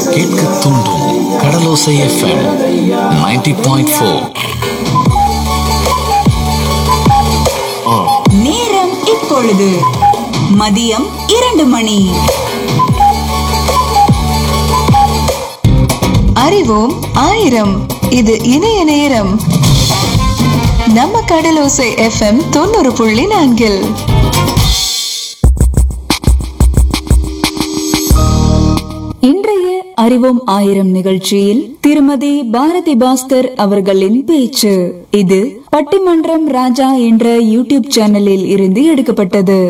கேட்க தூண்டும் கடலோசை FM 90.4 point four நேரம் இப்பொழுது மதியம் இரண்டு மணி அறிவோம் ஆயிரம் இது இணைய நேரம் நம்ம கடலோசை எஃப்எம் தொண்ணூறு புள்ளி நான்கில் இன்றைய அறிவோம் ஆயிரம் நிகழ்ச்சியில் திருமதி பாரதி பாஸ்கர் அவர்களின் பேச்சு இது பட்டிமன்றம் ராஜா என்ற யூடியூப் சேனலில் இருந்து எடுக்கப்பட்டது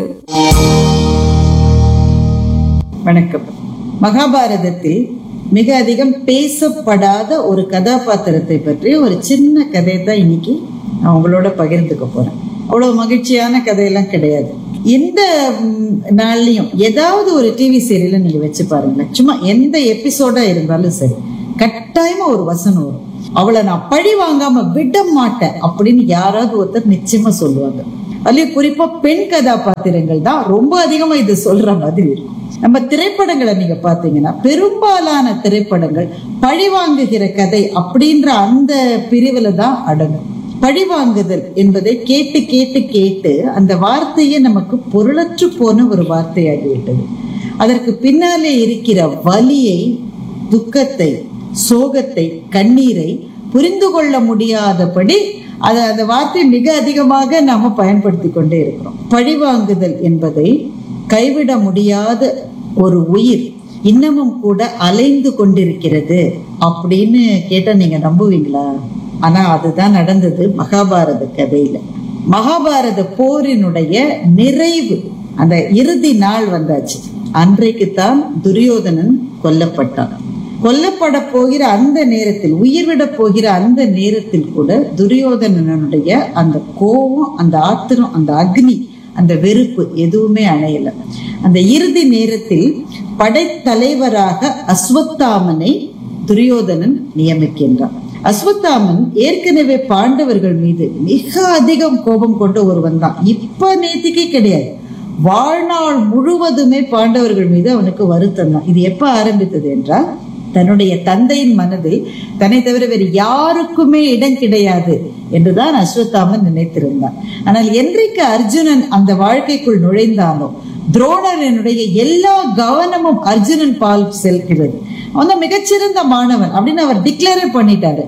வணக்கம் மகாபாரதத்தில் மிக அதிகம் பேசப்படாத ஒரு கதாபாத்திரத்தை பற்றி ஒரு சின்ன கதையை தான் இன்னைக்கு நான் உங்களோட பகிர்ந்துக்க போறேன் அவ்வளவு மகிழ்ச்சியான கதையெல்லாம் கிடையாது எந்த ம், நாள்லயும் ஏதாவது ஒரு டிவி சீரியலை நீங்க வச்சு பாருங்களேன் சும்மா எந்த எபிசோடா இருந்தாலும் சரி கட்டாயமா ஒரு வசனம் வரும் அவளை நான் பழி வாங்காம விட மாட்டேன் அப்படின்னு யாராவது ஒருத்தர் நிச்சயமா சொல்லுவாங்க அதுலயும் குறிப்பா பெண் கதாபாத்திரங்கள் தான் ரொம்ப அதிகமா இது சொல்ற மாதிரி இருக்கும் நம்ம திரைப்படங்களை நீங்க பாத்தீங்கன்னா பெரும்பாலான திரைப்படங்கள் பழிவாங்குகிற கதை அப்படின்ற அந்த பிரிவுல தான் அடங்கும் பழிவாங்குதல் என்பதை கேட்டு கேட்டு கேட்டு அந்த வார்த்தையே நமக்கு பொருளற்று போன ஒரு வார்த்தையாகிவிட்டது அதற்கு பின்னாலே இருக்கிற வலியை துக்கத்தை சோகத்தை கண்ணீரை புரிந்து கொள்ள முடியாதபடி அது அந்த வார்த்தை மிக அதிகமாக நாம பயன்படுத்தி கொண்டே இருக்கிறோம் பழிவாங்குதல் என்பதை கைவிட முடியாத ஒரு உயிர் இன்னமும் கூட அலைந்து கொண்டிருக்கிறது அப்படின்னு கேட்டா நீங்க நம்புவீங்களா ஆனா அதுதான் நடந்தது மகாபாரத கதையில மகாபாரத போரினுடைய நிறைவு அந்த இறுதி நாள் வந்தாச்சு அன்றைக்குத்தான் துரியோதனன் கொல்லப்பட்டான் கொல்லப்பட போகிற அந்த நேரத்தில் உயிர் விட போகிற அந்த நேரத்தில் கூட துரியோதனனுடைய அந்த கோபம் அந்த ஆத்திரம் அந்த அக்னி அந்த வெறுப்பு எதுவுமே அணையல அந்த இறுதி நேரத்தில் படைத்தலைவராக அஸ்வத்தாமனை துரியோதனன் நியமிக்கின்றான் அஸ்வத்தாமன் ஏற்கனவே பாண்டவர்கள் மீது மிக அதிகம் கோபம் கொண்ட ஒருவன் தான் இப்ப நேத்திக்கே கிடையாது வாழ்நாள் முழுவதுமே பாண்டவர்கள் மீது அவனுக்கு வருத்தம் தான் இது எப்ப ஆரம்பித்தது என்றால் தன்னுடைய தந்தையின் மனதில் தன்னை தவிர வேறு யாருக்குமே இடம் கிடையாது என்றுதான் அஸ்வத்தாமன் நினைத்திருந்தான் ஆனால் என்றைக்கு அர்ஜுனன் அந்த வாழ்க்கைக்குள் நுழைந்தானோ துரோணரனுடைய எல்லா கவனமும் அர்ஜுனன் பால் செல்கிறது அவன் தான் மிகச்சிறந்த மாணவன் அப்படின்னு அவர் டிக்ளேர் பண்ணிட்டாரு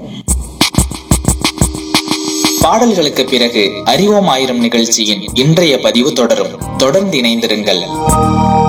பாடல்களுக்கு பிறகு அறிவோம் ஆயிரம் நிகழ்ச்சியின் இன்றைய பதிவு தொடரும் தொடர்ந்து இணைந்திருங்கள்